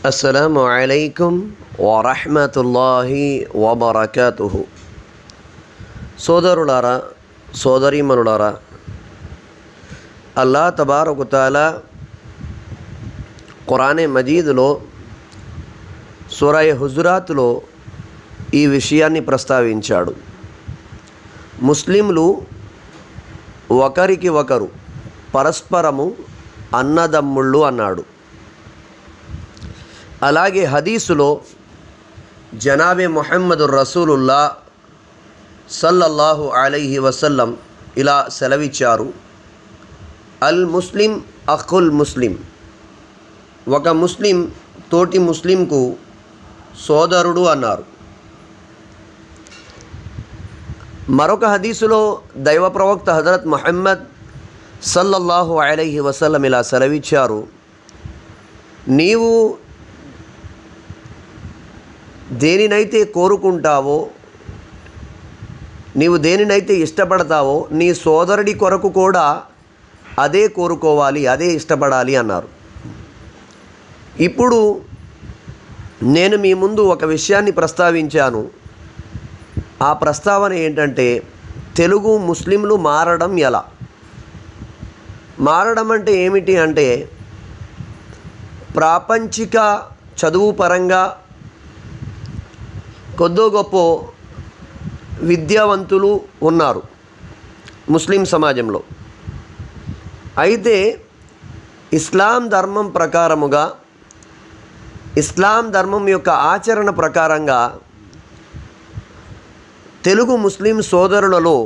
అస్సలాము అలైకుం వరహమతుల్లాహి వబర్కతుహు సోదరులారా సోదరీమణులారా అల్లా తబారకుతాల ఖురానే మజీదులో సూరాయ హుజురాత్లో ఈ విషయాన్ని ప్రస్తావించాడు ముస్లింలు ఒకరికి ఒకరు పరస్పరము అన్నదమ్ముళ్ళు అన్నాడు అలాగే హదీసులో జనాబే మొహమ్మదు రసూలుల్లా సల్లల్లాహు అలైహి వసల్లం ఇలా సెలవిచ్చారు అల్ ముస్లిం అఖుల్ ముస్లిం ఒక ముస్లిం తోటి ముస్లింకు సోదరుడు అన్నారు మరొక హదీసులో దైవ ప్రవక్త హజరత్ మొహమ్మద్ సల్లల్లాహు అలైహి వసల్లం ఇలా సెలవిచ్చారు నీవు దేనినైతే కోరుకుంటావో నీవు దేనినైతే ఇష్టపడతావో నీ సోదరుడి కొరకు కూడా అదే కోరుకోవాలి అదే ఇష్టపడాలి అన్నారు ఇప్పుడు నేను మీ ముందు ఒక విషయాన్ని ప్రస్తావించాను ఆ ప్రస్తావన ఏంటంటే తెలుగు ముస్లింలు మారడం ఎలా మారడం అంటే ఏమిటి అంటే ప్రాపంచిక చదువు పరంగా కొద్దో గొప్ప విద్యావంతులు ఉన్నారు ముస్లిం సమాజంలో అయితే ఇస్లాం ధర్మం ప్రకారముగా ఇస్లాం ధర్మం యొక్క ఆచరణ ప్రకారంగా తెలుగు ముస్లిం సోదరులలో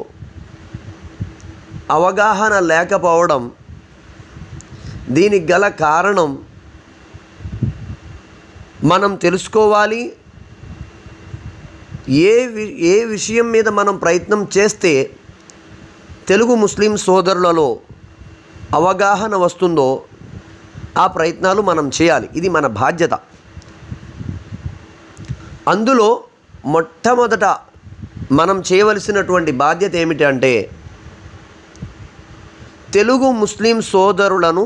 అవగాహన లేకపోవడం దీనికి గల కారణం మనం తెలుసుకోవాలి ఏ వి ఏ విషయం మీద మనం ప్రయత్నం చేస్తే తెలుగు ముస్లిం సోదరులలో అవగాహన వస్తుందో ఆ ప్రయత్నాలు మనం చేయాలి ఇది మన బాధ్యత అందులో మొట్టమొదట మనం చేయవలసినటువంటి బాధ్యత ఏమిటి అంటే తెలుగు ముస్లిం సోదరులను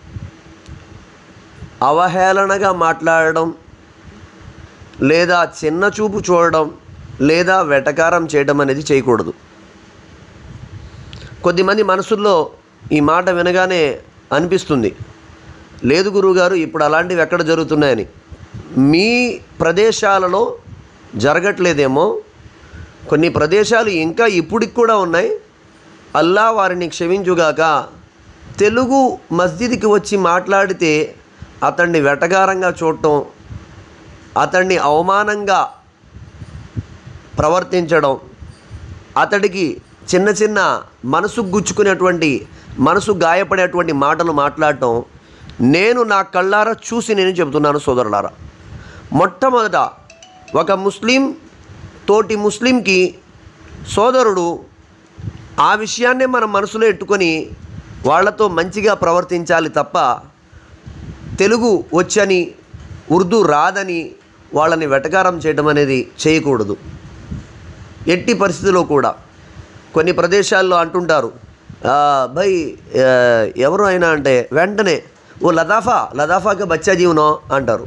అవహేళనగా మాట్లాడడం లేదా చిన్న చూపు చూడడం లేదా వెటకారం చేయడం అనేది చేయకూడదు కొద్దిమంది మనసుల్లో ఈ మాట వినగానే అనిపిస్తుంది లేదు గురువుగారు ఇప్పుడు అలాంటివి ఎక్కడ జరుగుతున్నాయని మీ ప్రదేశాలలో జరగట్లేదేమో కొన్ని ప్రదేశాలు ఇంకా ఇప్పటికి కూడా ఉన్నాయి అల్లా వారిని క్షమించుగాక తెలుగు మస్జిద్కి వచ్చి మాట్లాడితే అతన్ని వెటగారంగా చూడటం అతన్ని అవమానంగా ప్రవర్తించడం అతడికి చిన్న చిన్న మనసు గుచ్చుకునేటువంటి మనసు గాయపడేటువంటి మాటలు మాట్లాడటం నేను నా కళ్ళారా చూసి నేను చెబుతున్నాను సోదరులారా మొట్టమొదట ఒక ముస్లిం తోటి ముస్లింకి సోదరుడు ఆ విషయాన్నే మనం మనసులో ఎట్టుకొని వాళ్ళతో మంచిగా ప్రవర్తించాలి తప్ప తెలుగు వచ్చని ఉర్దూ రాదని వాళ్ళని వెటకారం చేయడం అనేది చేయకూడదు ఎట్టి పరిస్థితిలో కూడా కొన్ని ప్రదేశాల్లో అంటుంటారు "ఆ, భయ్ ఆ, ఎవరు అయినా అంటే వెంటనే ఓ లదాఫా లదాఫాగా బచ్చా జీవనో అంటారు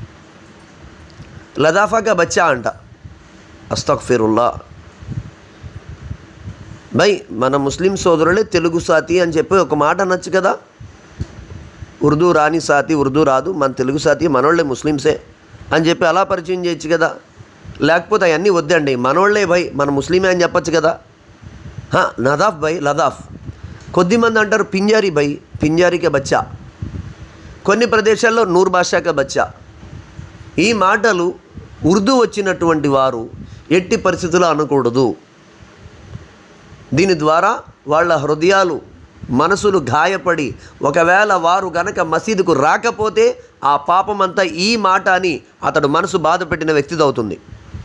లదాఫాగా బచ్చా అంట అస్తక్ఫిరుల్లా భయ్ మన ముస్లిం సోదరులే తెలుగు సాతి అని చెప్పి ఒక మాట అనొచ్చు కదా ఉర్దూ రాని సాతి ఉర్దూ రాదు మన తెలుగు సాతి మనోళ్ళే ముస్లిమ్సే అని చెప్పి అలా పరిచయం చేయొచ్చు కదా లేకపోతే అవన్నీ వద్దండి మనోళ్ళే భయ్ మన ముస్లిమే అని చెప్పొచ్చు కదా హా, నదాఫ్ భయ్ లదాఫ్ కొద్దిమంది అంటారు పింజారీ భయ్ పింజారీకే బచ్చా కొన్ని ప్రదేశాల్లో నూర్ భాషాకే బచ్చా ఈ మాటలు ఉర్దూ వచ్చినటువంటి వారు ఎట్టి పరిస్థితుల్లో అనకూడదు దీని ద్వారా వాళ్ళ హృదయాలు మనసులు గాయపడి ఒకవేళ వారు గనక మసీదుకు రాకపోతే ఆ పాపమంతా ఈ మాట అని అతడు మనసు బాధ పెట్టిన వ్యక్తిదవుతుంది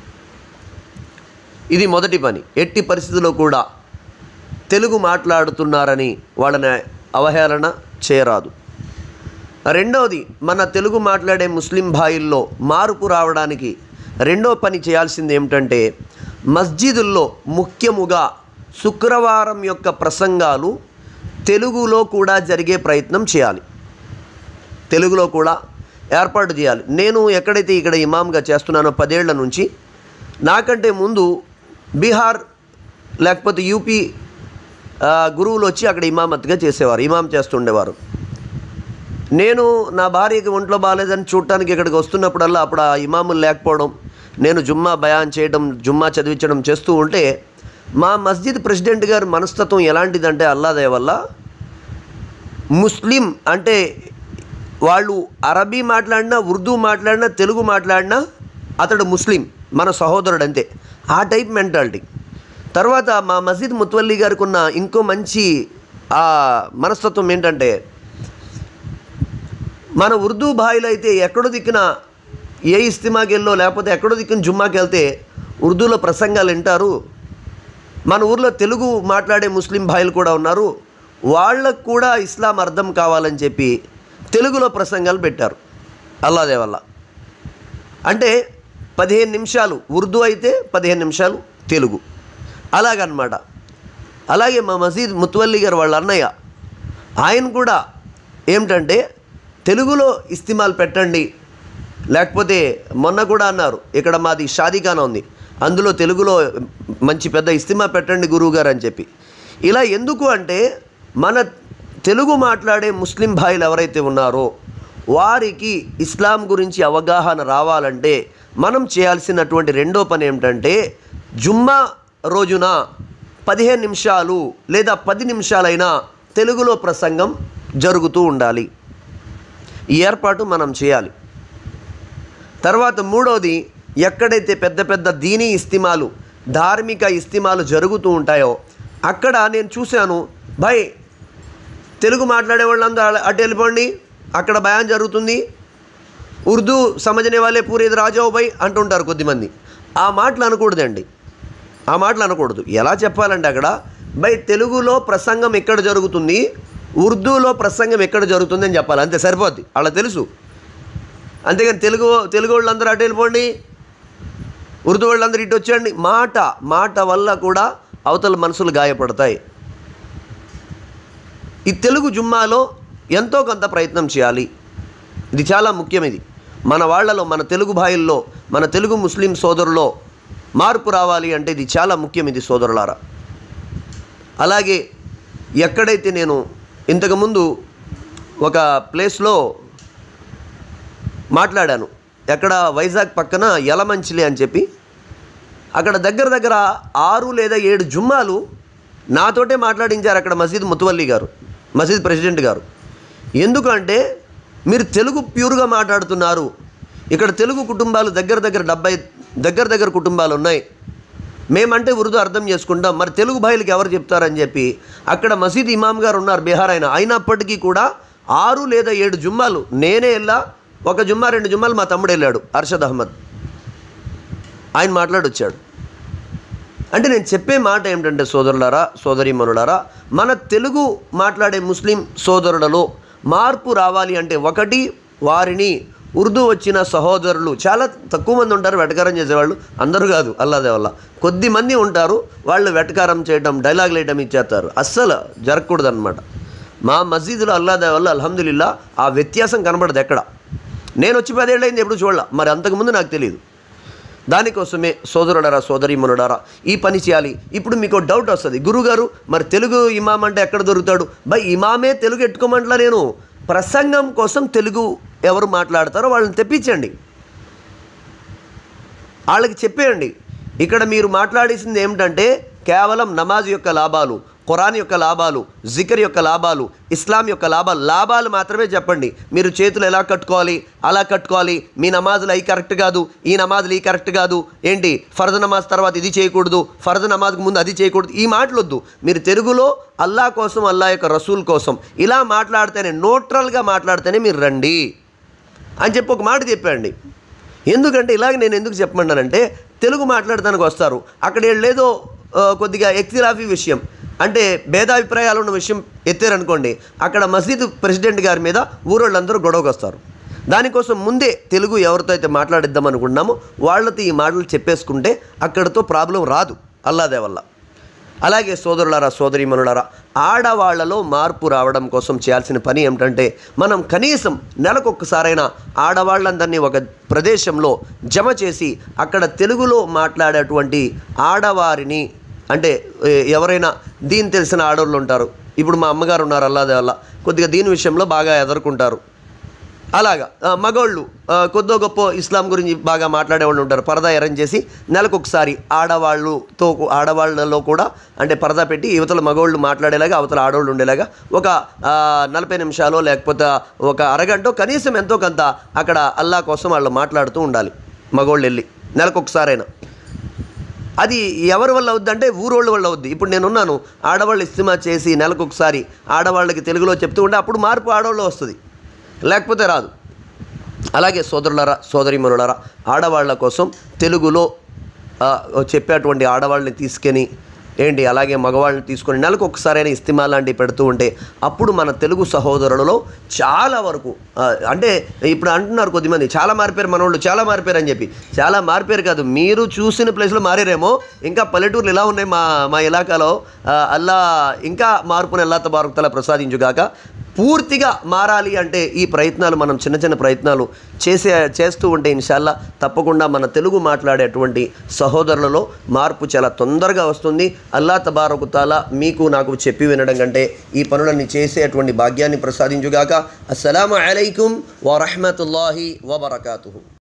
ఇది మొదటి పని ఎట్టి పరిస్థితుల్లో కూడా తెలుగు మాట్లాడుతున్నారని వాళ్ళని అవహేళన చేయరాదు రెండవది మన తెలుగు మాట్లాడే ముస్లిం భాయిల్లో మార్పు రావడానికి రెండో పని చేయాల్సింది ఏమిటంటే మస్జిదుల్లో ముఖ్యముగా శుక్రవారం యొక్క ప్రసంగాలు తెలుగులో కూడా జరిగే ప్రయత్నం చేయాలి తెలుగులో కూడా ఏర్పాటు చేయాలి నేను ఎక్కడైతే ఇక్కడ ఇమామ్గా చేస్తున్నానో పదేళ్ల నుంచి నాకంటే ముందు బీహార్ లేకపోతే యూపీ ఆ, గురువులు వచ్చి అక్కడ ఇమామత్గా చేసేవారు ఇమాం చేస్తుండేవారు నేను నా భార్యకి ఒంట్లో బాగాలేదని చూడటానికి ఇక్కడికి వస్తున్నప్పుడల్లా అప్పుడు ఆ ఇమాములు లేకపోవడం నేను జుమ్మా బయాన్ చేయడం జుమ్మా చదివించడం చేస్తూ ఉంటే మా మస్జిద్ ప్రెసిడెంట్ గారి మనస్తత్వం ఎలాంటిదంటే అల్లాదయ వల్ల ముస్లిం అంటే వాళ్ళు అరబీ మాట్లాడినా ఉర్దూ మాట్లాడినా తెలుగు మాట్లాడినా అతడు ముస్లిం మన సహోదరుడు అంతే ఆ టైప్ మెంటాలిటీ తర్వాత మా మసీద్ ముత్వల్లి గారికి ఉన్న ఇంకో మంచి ఆ మనస్తత్వం ఏంటంటే మన ఉర్దూ భాయిలు అయితే ఎక్కడో దిక్కున ఏ ఇస్తిమాకి వెళ్ళో లేకపోతే ఎక్కడో దిక్కున జుమ్మాకి వెళ్తే ఉర్దూలో ప్రసంగాలు వింటారు మన ఊర్లో తెలుగు మాట్లాడే ముస్లిం భాయిలు కూడా ఉన్నారు వాళ్ళకు కూడా ఇస్లాం అర్థం కావాలని చెప్పి తెలుగులో ప్రసంగాలు పెట్టారు అల్లాదే వల్ల అంటే పదిహేను నిమిషాలు ఉర్దూ అయితే పదిహేను నిమిషాలు తెలుగు అలాగనమాట అలాగే మా మసీద్ ముత్వల్లి గారు వాళ్ళ అన్నయ్య ఆయన కూడా ఏమిటంటే తెలుగులో ఇస్తిమాల్ పెట్టండి లేకపోతే మొన్న కూడా అన్నారు ఇక్కడ మాది షాదీఖానా ఉంది అందులో తెలుగులో మంచి పెద్ద ఇస్తిమా పెట్టండి గురువుగారు అని చెప్పి ఇలా ఎందుకు అంటే మన తెలుగు మాట్లాడే ముస్లిం భాయిలు ఎవరైతే ఉన్నారో వారికి ఇస్లాం గురించి అవగాహన రావాలంటే మనం చేయాల్సినటువంటి రెండో పని ఏమిటంటే జుమ్మా రోజున పదిహేను నిమిషాలు లేదా పది నిమిషాలైనా తెలుగులో ప్రసంగం జరుగుతూ ఉండాలి ఈ ఏర్పాటు మనం చేయాలి తర్వాత మూడోది ఎక్కడైతే పెద్ద పెద్ద దీనీ ఇస్తిమాలు ధార్మిక ఇస్తిమాలు జరుగుతూ ఉంటాయో అక్కడ నేను చూశాను భయ్ తెలుగు మాట్లాడే వాళ్ళందరూ అలా- అటు వెళ్ళిపోండి అక్కడ బయాన్ జరుగుతుంది ఉర్దూ సమజనే వాళ్ళే పూరేది రాజావు భయ్ అంటుంటారు కొద్దిమంది ఆ మాటలు అనకూడదండి ఆ మాటలు అనకూడదు ఎలా చెప్పాలంటే అక్కడ బై తెలుగులో ప్రసంగం ఎక్కడ జరుగుతుంది ఉర్దూలో ప్రసంగం ఎక్కడ జరుగుతుంది అని చెప్పాలి అంతే సరిపోద్ది అలా తెలుసు అంతేగాని తెలుగు తెలుగు వాళ్ళందరూ అటు వెళ్ళిపోండి ఉర్దూ వాళ్ళందరూ ఇటు వచ్చేయండి మాట మాట వల్ల కూడా అవతల మనసులు గాయపడతాయి ఈ తెలుగు జుమ్మాలో ఎంతో కొంత ప్రయత్నం చేయాలి ఇది చాలా ముఖ్యం ఇది మన వాళ్ళలో మన తెలుగు భాయిల్లో మన తెలుగు ముస్లిం సోదరులో మార్పు రావాలి అంటే ఇది చాలా ముఖ్యం ఇది సోదరులారా అలాగే ఎక్కడైతే నేను ఇంతకుముందు ఒక ప్లేస్లో మాట్లాడాను ఎక్కడ వైజాగ్ పక్కన యలమంచిలి అని చెప్పి అక్కడ దగ్గర దగ్గర ఆరు లేదా ఏడు జుమ్మాలు నాతోటే మాట్లాడించారు అక్కడ మసీద్ ముతువల్లి గారు మసీద్ ప్రెసిడెంట్ గారు ఎందుకంటే మీరు తెలుగు ప్యూర్గా మాట్లాడుతున్నారు ఇక్కడ తెలుగు కుటుంబాలు దగ్గర దగ్గర డెబ్బై దగ్గర దగ్గర కుటుంబాలు ఉన్నాయి మేమంటే ఉర్దూ అర్థం చేసుకుంటాం మరి తెలుగు భాయిలకి ఎవరు చెప్తారని చెప్పి అక్కడ మసీద్ ఇమాం గారు ఉన్నారు బీహార్ ఆయన అయినప్పటికీ కూడా ఆరు లేదా ఏడు జుమ్మాలు నేనే వెళ్ళా ఒక జుమ్మా రెండు జుమ్మాలు మా తమ్ముడు వెళ్ళాడు అర్షద్ అహ్మద్ ఆయన మాట్లాడొచ్చాడు అంటే నేను చెప్పే మాట ఏమిటంటే సోదరులారా సోదరీమణులారా మన తెలుగు మాట్లాడే ముస్లిం సోదరులలో మార్పు రావాలి అంటే ఒకటి వారిని ఉర్దూ వచ్చిన సహోదరులు చాలా తక్కువ మంది ఉంటారు వెటకారం చేసేవాళ్ళు అందరూ కాదు అల్లాదే వల్ల కొద్ది మంది ఉంటారు వాళ్ళు వెటకారం చేయడం డైలాగులు వేయడం ఇచ్చేస్తారు అస్సలు జరగకూడదు అనమాట మా మసీదులో అల్లాదే వల్ల అల్హమ్దుల్లా ఆ వ్యత్యాసం కనబడదు ఎక్కడ నేను వచ్చి పదేళ్ళైంది ఎప్పుడు చూడాల మరి అంతకుముందు నాకు తెలియదు దానికోసమే సోదరుడారా సోదరీమనుడారా ఈ పని చేయాలి ఇప్పుడు మీకు డౌట్ వస్తుంది గురుగారు మరి తెలుగు ఇమాం అంటే ఎక్కడ దొరుకుతాడు బై ఇమామే తెలుగు ఎట్టుకోమంటలా నేను ప్రసంగం కోసం తెలుగు ఎవరు మాట్లాడతారో వాళ్ళని తెప్పించండి వాళ్ళకి చెప్పేయండి ఇక్కడ మీరు మాట్లాడేసింది ఏమిటంటే కేవలం నమాజ్ యొక్క లాభాలు ఖురాన్ యొక్క లాభాలు జికర్ యొక్క లాభాలు ఇస్లాం యొక్క లాభాలు లాభాలు మాత్రమే చెప్పండి మీరు చేతులు ఎలా కట్టుకోవాలి అలా కట్టుకోవాలి మీ నమాజులు అవి కరెక్ట్ కాదు ఈ నమాజులు ఈ కరెక్ట్ కాదు ఏంటి ఫర్ద్ నమాజ్ తర్వాత ఇది చేయకూడదు ఫర్ద్ నమాజ్కి ముందు అది చేయకూడదు ఈ మాటలు వద్దు మీరు తెలుగులో అల్లా కోసం అల్లా యొక్క రసూల్ కోసం ఇలా మాట్లాడితేనే న్యూట్రల్గా మాట్లాడితేనే మీరు రండి అని చెప్పి ఒక మాట చెప్పండి ఎందుకంటే ఇలాగ నేను ఎందుకు చెప్పమన్నానంటే తెలుగు మాట్లాడటానికి వస్తారు అక్కడ ఏదో కొద్దిగా ఎక్తిలాఫీ విషయం అంటే భేదాభిప్రాయాలు ఉన్న విషయం ఎత్తారనుకోండి అక్కడ మసీదు ప్రెసిడెంట్ గారి మీద ఊరోళ్ళందరూ గొడవకు వస్తారు దానికోసం ముందే తెలుగు ఎవరితో అయితే మాట్లాడిద్దాం అనుకున్నామో వాళ్ళతో ఈ మాటలు చెప్పేసుకుంటే అక్కడితో ప్రాబ్లం రాదు అల్లాదే వల్ల అలాగే సోదరులారా సోదరీమణులారా ఆడవాళ్లలో మార్పు రావడం కోసం చేయాల్సిన పని ఏమిటంటే మనం కనీసం నెలకొకసారైనా ఆడవాళ్ళందరినీ ఒక ప్రదేశంలో జమ చేసి అక్కడ తెలుగులో మాట్లాడేటువంటి ఆడవారిని అంటే ఏ- ఎవరైనా దీని తెలిసిన ఆడవాళ్ళు ఉంటారు ఇప్పుడు మా అమ్మగారు ఉన్నారు అల్లాదే వల్ల కొద్దిగా దీని విషయంలో బాగా ఎదుర్కొంటారు అలాగా ఆ, మగోళ్ళు ఆ, కొద్దో గొప్ప ఇస్లాం గురించి బాగా మాట్లాడేవాళ్ళు ఉంటారు పరదా అరేంజ్ చేసి నెలకొకసారి ఆడవాళ్ళతో ఆడవాళ్ళలో కూడా అంటే పరదా పెట్టి యువతల మగవాళ్ళు మాట్లాడేలాగా అవతల ఆడవాళ్ళు ఉండేలాగా ఒక ఆ, నలభై నిమిషాలు లేకపోతే ఒక అరగంట కనీసం ఎంతో కొంత అక్కడ అల్లా కోసం వాళ్ళు మాట్లాడుతూ ఉండాలి మగవాళ్ళు వెళ్ళి నెలకొకసారైనా అది ఎవరి వల్ల అవుద్ది అంటే ఊరోళ్ళ వల్ల అవుద్ది ఇప్పుడు నేనున్నాను ఆడవాళ్ళు ఇస్తిమా చేసి నెలకు ఒకసారి ఆడవాళ్ళకి తెలుగులో చెప్తూ ఉంటే అప్పుడు మార్పు ఆడవాళ్ళు వస్తుంది లేకపోతే రాదు అలాగే సోదరులారా సోదరిమణులారా ఆడవాళ్ళ కోసం తెలుగులో ఆ, చెప్పేటువంటి ఆడవాళ్ళని తీసుకొని ఏంటి అలాగే మగవాళ్ళని తీసుకొని నెలకు ఒకసారైనా ఇస్తిమా లాంటివి పెడుతూ ఉంటే అప్పుడు మన తెలుగు సహోదరులలో చాలా వరకు ఆ, అంటే ఇప్పుడు అంటున్నారు కొద్దిమంది చాలా మారిపోయారు మనోళ్ళు చాలా మారిపోయారు అని చెప్పి చాలా మారిపోయారు కాదు మీరు చూసిన ప్లేస్లో మారారేమో ఇంకా పల్లెటూర్లు ఇలా ఉన్నాయి మా మా ఇలాకాలో ఆ, అల్లా ఇంకా మార్పును అల్లా తబారుక్తల ప్రసాదించుగాక పూర్తిగా మారాలి అంటే ఈ ప్రయత్నాలు మనం చిన్న చిన్న ప్రయత్నాలు చేసే చేస్తూ ఉంటే ఇన్షాల్లా తప్పకుండా మన తెలుగు మాట్లాడేటువంటి సహోదరులలో మార్పు చాలా తొందరగా వస్తుంది అల్లా తబారకుతాలా మీకు నాకు చెప్పి వినడం కంటే ఈ పనులన్నీ చేసేటువంటి భాగ్యాన్ని ప్రసాదించుగాక అస్సలాము అలైకుం వరహమతుల్లాహి వబర్కాతుహు